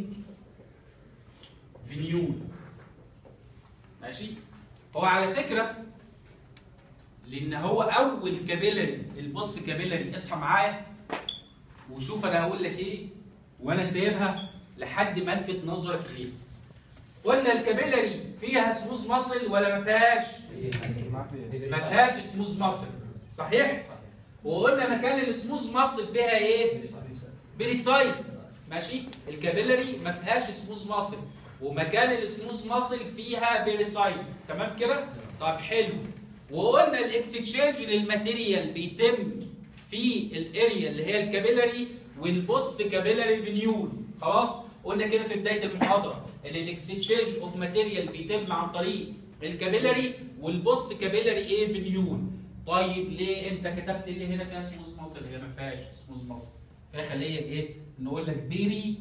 A: فينيول ماشي هو على فكره لان هو اول كابيلاري البوست كابيلاري اصحى معايا وشوف انا هقول لك ايه وانا سايبها لحد ما الفت نظرك ليه قلنا الكابيلاري فيها سموث ماسل ولا ما فيهاش
C: ما في
A: ما فيهاش سموث ماسل صحيح وقلنا مكان السموث ماسل فيها ايه بريسايد ماشي الكابيلاري ما فيهاش سموث ماسل ومكان السموث ماسل فيها بريسايد تمام كده طب حلو وقلنا الاكسشينج للماتيريال بيتم في الاريا اللي هي الكابيلاري والبوست كابيلاري فينيول خلاص قلنا كده في بدايه المحاضره ان الاكسشينج اوف ماتيريال بيتم عن طريق الكابيلاري والبوست كابيلاري ايه فينيول طيب ليه انت كتبت لي هنا فيها سموث ماسل هي ما فيهاش سموث ماسل فيها خليه ايه نقول لك بيري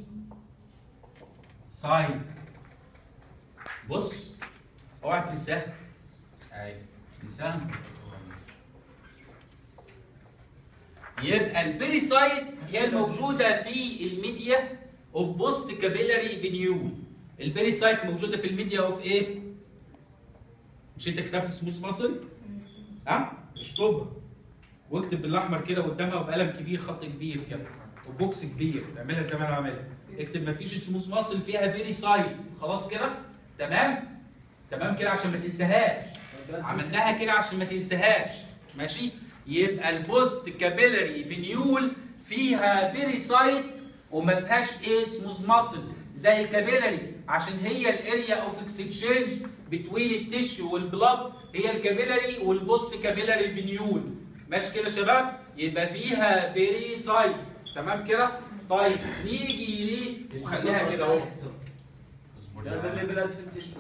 A: سايد بص اوعى تنساه ايوه تنساه يبقى البيريسايت هي الموجوده في الميديا اوف بوست كابيلاري فينيول البيريسايت موجوده في الميديا اوف ايه؟ مش انت كتبت سموث ماسل؟ ها؟ اشطبها واكتب بالاحمر كده قدامها وبقلم كبير خط كبير كده وبوكس كبير تعملها زي ما انا عاملها اكتب مفيش سموث ماسل فيها بيريسايت خلاص كده؟ تمام؟ تمام كده عشان ما تنساهاش عملناها كده عشان ما تنساهاش ماشي يبقى البوست كابيلاري فينيول فيها بيريسايت وما فيهاش ايه سموث ماسل زي الكابيلاري عشان هي الاريا اوف اكسشينج بتوين التشيو والبلاد هي الكابيلاري والبوست كابيلاري فينيول ماشي كده يا شباب يبقى فيها بيريسايت تمام كده طيب نيجي ليه وخليها كده اهو اصبر يا
B: ده اللي
A: عم.
B: بالاتنتيشن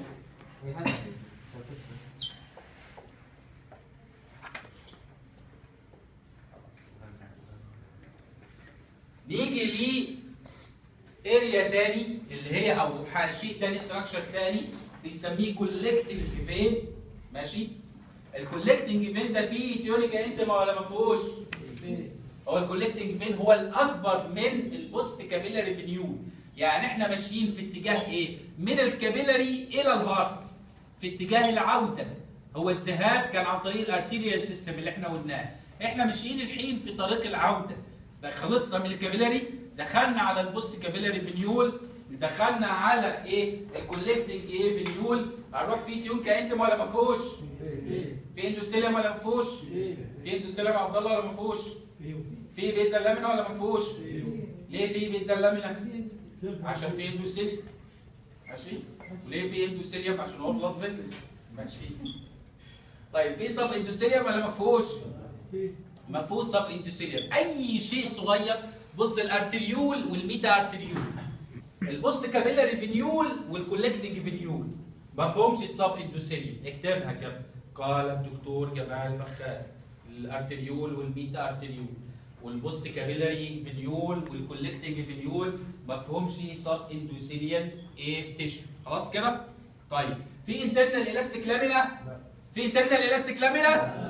A: نيجي ل اريا تاني اللي هي او ح- شيء تاني ستراكشر تاني بنسميه كولكتنج فين ماشي الكولكتنج فين ده فيه تيونيكا انتما ولا ما فيهوش هو الكولكتنج فين هو الاكبر من البوست كابيلاري فينيول يعني احنا ماشيين في اتجاه ايه من الكابيلاري الى الهارت في اتجاه العوده هو الذهاب كان عن طريق الارتيريال سيستم اللي احنا قلناه احنا ماشيين الحين في طريق العوده ده خلصنا من الكابيلاري دخلنا على البوست كابيلاري فينيول دخلنا على ايه الكولكتنج ايه فينيول هنروح في تيونكا انتما ولا ما فيهوش في اندوسيليوم ولا ما فيهوش في اندوسيليوم عبد الله ولا ما فيهوش في بيزا لامينا ولا ما فيهوش ليه في بيزا لامينا عشان في اندوسيليوم ماشي وليه في اندوسيليوم عشان هو بلاد فيزلز ماشي طيب في سب اندوسيليوم ولا ما فيهوش ما فيهوش سب اندوثيليوم اي شيء صغير بص الارتريول والميتا ارتريول البص كابيلاري فينيول والكولكتنج فينيول ما فيهمش سب اندوثيليوم اكتبها كده قال الدكتور جمال بختار الارتريول والميتا ارتريول والبص كابيلاري فينيول والكولكتنج فينيول ما فيهمش سب اندوثيليوم ايه تيشو خلاص كده طيب في انترنال الاستيك لامينا في انترنال الاستيك لامينا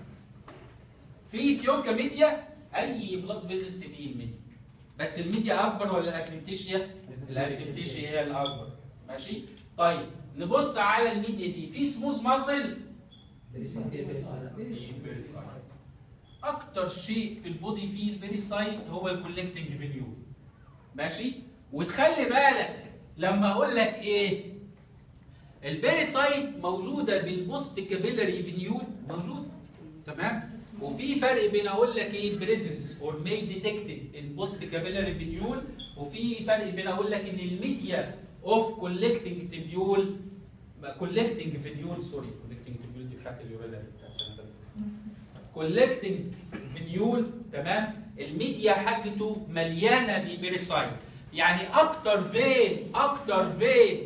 A: في تيونكا ميديا اي بلاد فيزلز فيه الميديا بس الميديا اكبر ولا الادفنتيشيا الادفنتيشيا هي الاكبر ماشي طيب نبص على الميديا دي في سموث ماسل في بيريسايت اكتر شيء في البودي فيه البيريسايت هو الكولكتنج فينيول ماشي وتخلي بالك لما اقول لك ايه البيريسايت موجوده بالبوست كابيلاري فينيول موجوده تمام وفي فرق بين اقول لك ايه بريزنس اور مي ديتكتد ان بوست كابيلاري فينيول وفي فرق بين اقول لك ان الميديا اوف كولكتنج تبيول كولكتنج فينيول سوري كولكتنج تبيول دي بتاعت اليوريلا بتاعت السنه كولكتنج فينيول تمام الميديا حاجته مليانه بالبيريسايت يعني اكتر فين اكتر فين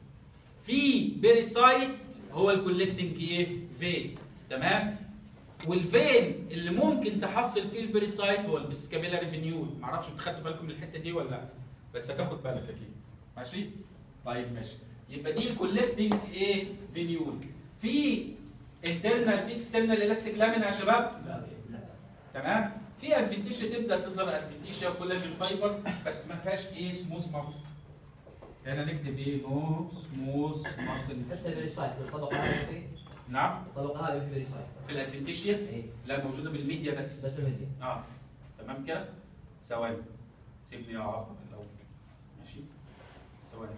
A: في بيريسايت هو الكولكتنج ايه فين تمام والفين اللي ممكن تحصل فيه البيريسايت هو البسكابيلاري فينيول معرفش انتوا خدتوا بالكم من الحته دي ولا لا بس هتاخد بالك اكيد ماشي طيب ماشي يبقى دي الكولكتنج ايه فينيول في انترنال في اكسترنال الاستيك لامين يا شباب تمام في ادفنتيشيا تبدا تظهر ادفنتيشيا كولاجين فايبر بس ما فيهاش ايه سموث ماسل هنا نكتب ايه نو سموث ماسل
E: حتى الفيريسايت الطبقه هذه في
A: نعم
E: الطبقه هذه في فيريسايت
A: في الادفنتيشيا
E: اي
A: لا موجوده بالميديا بس
E: بس في الميديا
A: اه تمام كده ثواني سيبني اعرف الاول ماشي ثواني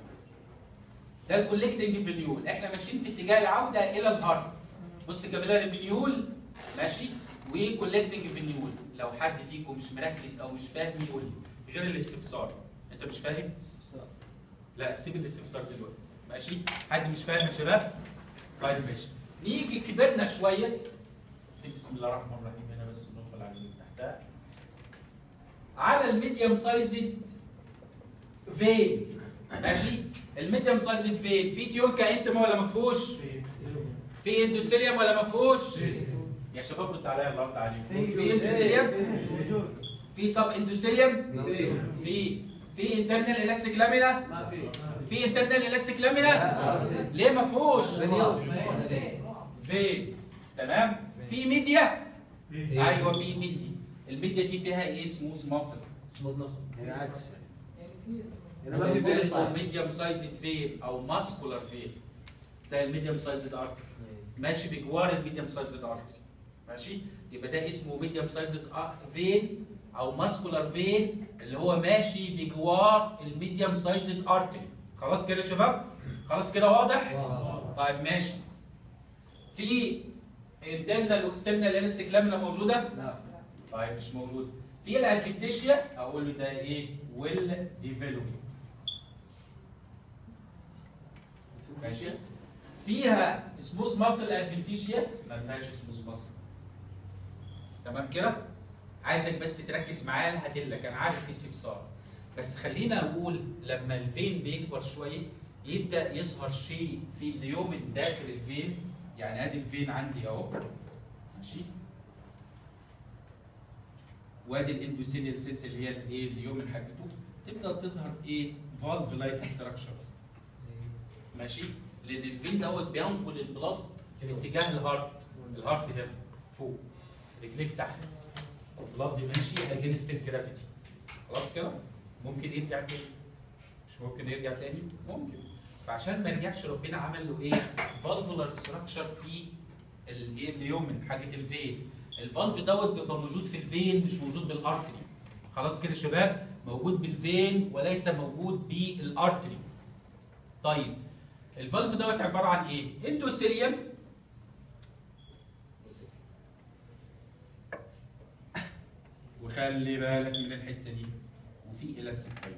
A: ده الكولكتنج فينيول احنا ماشيين في اتجاه العوده الى الهارت بص كابيلاري فينيول ماشي وكولكتنج فينيول لو حد فيكم مش مركز او مش فاهم يقول لي غير الاستفسار انت مش فاهم لا سيب الاستفسار دلوقتي ماشي حد مش فاهم يا شباب طيب ماشي نيجي كبرنا شويه سيب بسم الله الرحمن الرحيم هنا بس ندخل على اللي تحتها على الميديوم سايزد فين ماشي الميديوم سايزد فين في تيونكا انتما ولا ما فيهوش في اندوثيليوم ولا ما فيهوش يا شباب رد عليا الله يرضى عليكم في اندوثيليوم
B: موجود
A: في سب اندوثيليوم
B: في
A: في في انترنال الاستيك لامينا
B: ما في
A: في انترنال الاستيك لامينا ليه ما فيهوش
E: فين
A: فين تمام في ميديا
E: فين
A: ايوه في ميديا الميديا دي فيها ايه سموث ماسل
E: سموث مصر
B: يعني عكس هنا ما في بيرس
A: اسمه ميديوم سايزد فين او ماسكولار فين زي الميديوم سايزد ارتري ماشي بجوار الميديوم سايزد ارتري ماشي يبقى ده اسمه ميديوم سايزد فين او ماسكولار فين اللي هو ماشي بجوار الميديوم سايزد ارتري خلاص كده يا شباب خلاص كده واضح طيب ماشي في انترنال واكسترنال انستيك لامنا موجوده
B: لا
A: طيب مش موجود في الادفنتيشيا اقول له ده ايه ويل ديفلوبد ماشي فيها سموث ماسل ادفنتيشيا ما فيهاش سموث ماسل تمام كده عايزك بس تركز معايا هدلك انا عارف في استفسار بس خلينا نقول لما الفين بيكبر شويه يبدا يظهر شيء في اليومن داخل الفين يعني ادي الفين عندي اهو ماشي وادي الاندوثيليال سيلز اللي هي الايه اليومن حاجته تبدا تظهر ايه فالف لايك ستراكشر ماشي لان الفين دوت بينقل البلاد في اتجاه الهارت الهارت هنا فوق رجليك تحت البلاد ماشي اجينست الجرافيتي خلاص كده ممكن يرجع تاني مش ممكن يرجع تاني ممكن فعشان ما يرجعش ربنا عمل له ايه فالفولار ستراكشر في الايه اليومن حاجه الفين الفالف دوت بيبقى موجود في الفين مش موجود بالارتري خلاص كده يا شباب موجود بالفين وليس موجود بالارتري طيب الفالف دوت عباره عن ايه اندوثيليوم وخلي بالك من الحته دي وفي الاستيك فايبر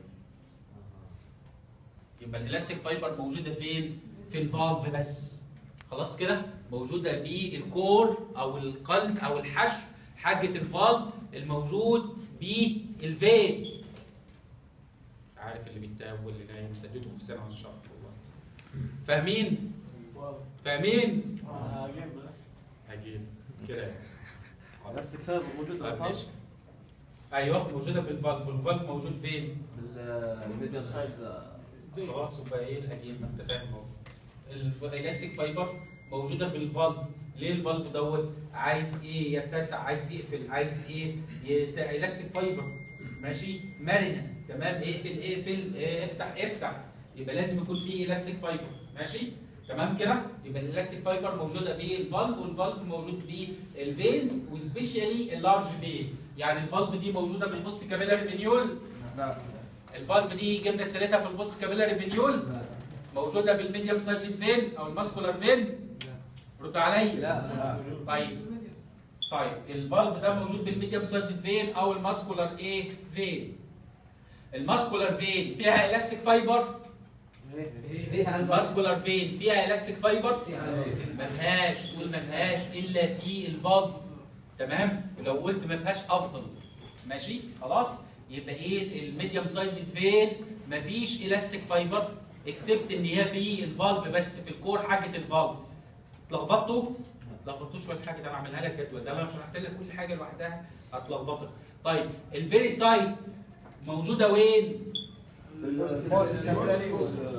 A: يبقى الالاستيك فايبر موجوده فين في الفالف بس خلاص كده موجوده بالكور او القلب او الحشو حاجه الفالف الموجود بالفين عارف اللي بيتاب واللي نايم سدده في سنه الشهر والله فاهمين فاهمين هجيب كده يعني.
C: بس كتاب موجود
A: طيب
C: بالفاظ
A: ماشي ايوه موجوده بالفالف والفالف موجود فين؟
C: بالميديوم سايز
A: خلاص وبقى ايه القديم ما انت فاهم اهو الالاستيك فايبر موجوده بالفالف ليه الفالف دوت عايز ايه يتسع عايز يقفل عايز ايه يت... الاستيك فايبر ماشي مرنه تمام اقفل اقفل اه، افتح افتح يبقى لازم يكون في الاستيك فايبر ماشي تمام كده يبقى الالاستيك فايبر موجوده بالفالف والفالف موجود بالفينز وسبيشالي اللارج فين يعني الفالف دي موجوده بالبوست كابيلاري فينيول
C: لا
A: الفالف دي جبنا سيرتها في البوست كابيلاري فينيول موجوده بالميديوم سايزد فين او الماسكولار فين ردوا عليا
D: لا
A: طيب طيب الفالف ده موجود بالميديوم سايزد فين او الماسكولار ايه فين الماسكولار فين فيها الاستيك فايبر
E: فيها الباس
A: الماسكولار فين فيها الاستيك فايبر
E: فيها الباس
A: ما فيهاش تقول ما فيهاش الا في الفالف تمام ولو قلت ما فيهاش افضل ماشي خلاص يبقى ايه الميديوم سايزد فين ما فيش الاستيك فايبر اكسبت ان هي في الفالف بس في الكور حاجه الفالف اتلخبطتوا اتلخبطوش ولا حاجه ده انا عاملها لك جدول ده انا شرحت لك كل حاجه لوحدها هتلخبطك طيب البيريسايت موجوده وين
C: البوست كابيلاري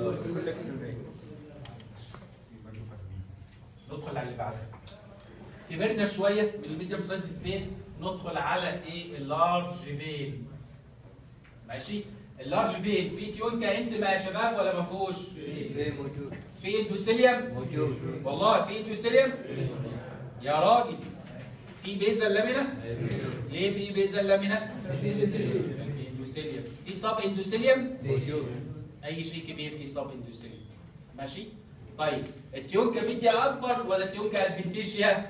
A: ندخل على اللي بعدها كبرنا شويه من الميديوم سايز فين ندخل على ايه اللارج فين ماشي اللارج فين في تيونكا انت ما يا شباب ولا ما فيهوش
D: في موجود
A: في اندوسيليوم
D: موجود
A: والله في اندوسيليوم يا راجل في بيزا لامينا ليه في بيزا لامينا في اندوسيليوم في سب اندوسيليوم
D: موجود
A: اي شيء كبير فيه سب اندوسيليوم ماشي طيب التيونكا ميديا اكبر ولا التيونكا الفنتيشيا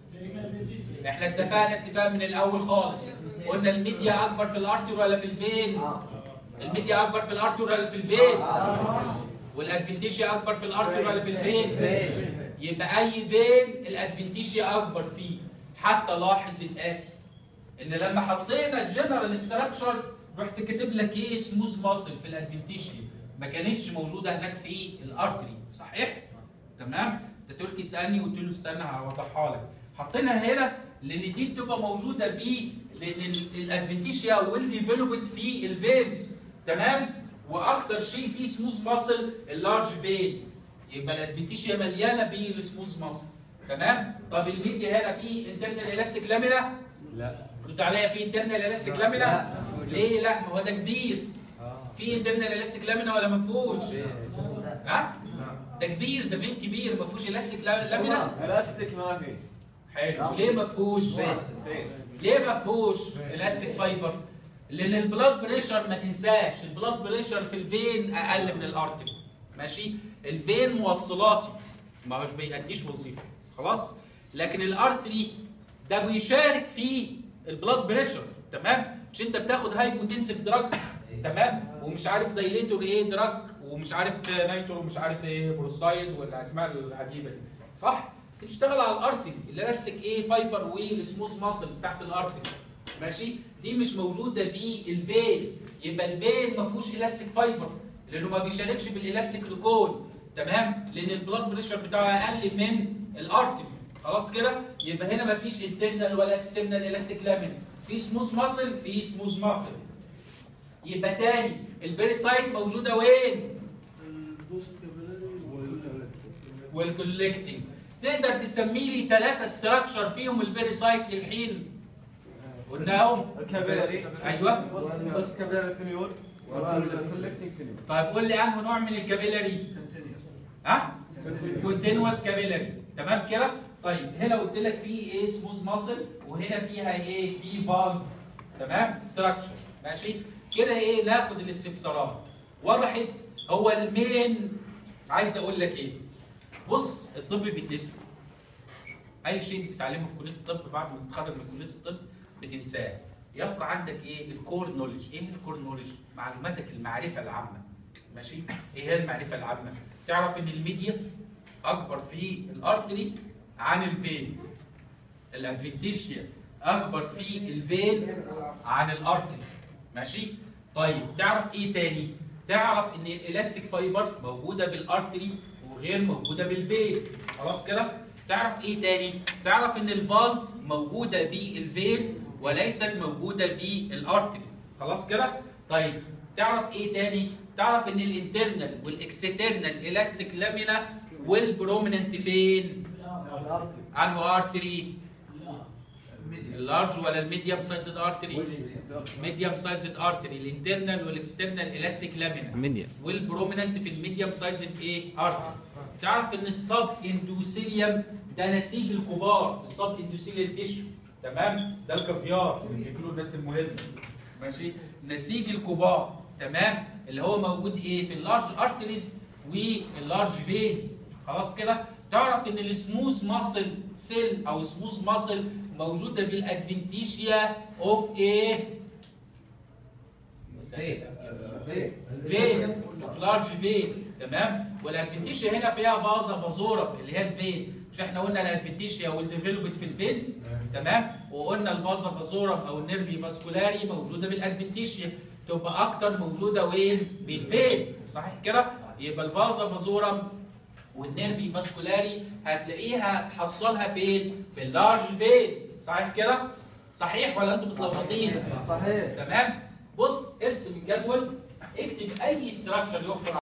A: احنا اتفقنا اتفاق من الاول خالص قلنا الميديا اكبر في الارتر ولا في الفين الميديا اكبر في الارتر ولا في الفين والادفنتيشيا اكبر في الارتر ولا في الفين يبقى اي فين الادفنتيشيا اكبر فيه حتى لاحظ الاتي ان لما حطينا الجنرال ستراكشر رحت كاتب لك ايه سموز ماسل في الادفنتيشيا ما كانتش موجوده هناك في الارتري صحيح تمام انت تركي سالني قلت له استنى هوضحها لك حطينا هنا لان دي بتبقى موجوده بيه لان ال- الادفنتيشيا ويل ديفلوبد في الفينز تمام واكتر شيء فيه سموز ماسل اللارج فين يبقى الادفنتيشيا مليانه بالسموز ماسل تمام طب الميديا هنا في انترنال الاستيك لامينا
D: لا
A: رد عليا في انترنال الاستيك لامينا
D: لا، مش موجود.
A: ليه لا ما هو ده كبير
D: اه
A: في انترنال الاستيك لامينا ولا ما فيهوش
D: في
A: ها ده كبير ده فين كبير ما فيهوش الاستيك لامينا
C: الاستيك ما في
A: حلو ليه ما فيهوش
C: فين؟
A: ليه ما فيهوش الاستيك فايبر لان البلاد بريشر ما تنساش البلاد بريشر في الفين اقل من الارتري ماشي الفين موصلاتي ما مش بيأديش وظيفه خلاص لكن الارتري ده بيشارك في البلاد بريشر تمام مش انت بتاخد هايبوتنسيف دراج تمام ومش عارف دايليتور ايه دراج ومش عارف نايترو ومش عارف ايه بروسايد والاسماء العجيبه دي صح انت بتشتغل على الارتري اللي رسك ايه فايبر والسموث ماسل بتاعت الارتري ماشي دي مش موجوده بالفين يبقى الفين ما فيهوش الاستيك فايبر لانه ما بيشاركش بالالاستيك ريكول تمام لان البلاد بريشر بتاعه اقل من الارتري خلاص كده يبقى هنا ما فيش انترنال ولا اكسترنال الاستيك لامين في سموث ماسل في سموث ماسل يبقى تاني البيريسايت موجوده وين والكولكتنج تقدر تسمي لي ثلاثه ستراكشر فيهم البيريسايت للحين قلناهم
C: الكابيلاري
A: ايوه
C: والبوست كابيلاري فينيول والكولكتنج فينيول
A: طيب قول لي انه نوع من الكابيلاري ها كونتينوس كابيلاري تمام كده طيب هنا قلت لك في ايه سموث ماسل وهنا فيها ايه في فالف تمام ستراكشر ماشي كده ايه ناخد الاستفسارات وضحت هو المين عايز اقول لك ايه بص الطب بيتنسي اي شيء بتتعلمه في كليه الطب بعد ما تتخرج من كليه الطب بتنساه يبقى عندك ايه الكور نولج ايه الكور نولج معلوماتك المعرفه العامه ماشي ايه هي المعرفه العامه تعرف ان الميديا اكبر في الارتري عن الفين الادفنتيشيا اكبر في الفين عن الارتري ماشي طيب تعرف ايه تاني تعرف ان الالاستيك فايبر موجوده بالارتري وغير موجوده بالفين خلاص كده تعرف ايه تاني تعرف ان الفالف موجوده بالفين وليست موجوده بالارتري خلاص كده طيب تعرف ايه تاني تعرف ان الانترنال والاكسترنال الاستيك لامينا والبروميننت فين انه ارتري اللارج ولا الميديوم سايزد ارتري ميديوم سايزد ارتري الانترنال والاكسترنال الاستيك لامينا
F: ميديا
A: والبروميننت في الميديوم سايزد ايه ارتري تعرف ان السب اندوسيليوم ده نسيج الكبار السب اندوسيليال تيشو تمام ده الكافيار اللي بياكلوا الناس المهمه ماشي نسيج الكبار تمام اللي هو موجود ايه في اللارج ارتريز واللارج فيز خلاص كده تعرف ان السموث ماسل سيل او سموث ماسل موجوده في الادفنتيشيا اوف ايه فين اوف لارج فين تمام والادفنتيشيا هنا فيها فازا فازورا اللي هي الفين مش احنا قلنا الادفنتيشيا والديفلوبت في الفينز تمام وقلنا الفازا فازورا او النيرفي فاسكولاري موجوده بالادفنتيشيا تبقى اكتر موجوده وين بالفين صحيح كده يبقى الفازا فازورا والنيرفي فاسكولاري هتلاقيها تحصلها فين في اللارج فين صحيح كده صحيح ولا انتوا متلخبطين
C: صحيح
A: تمام بص ارسم الجدول اكتب اي استراكشر يخطر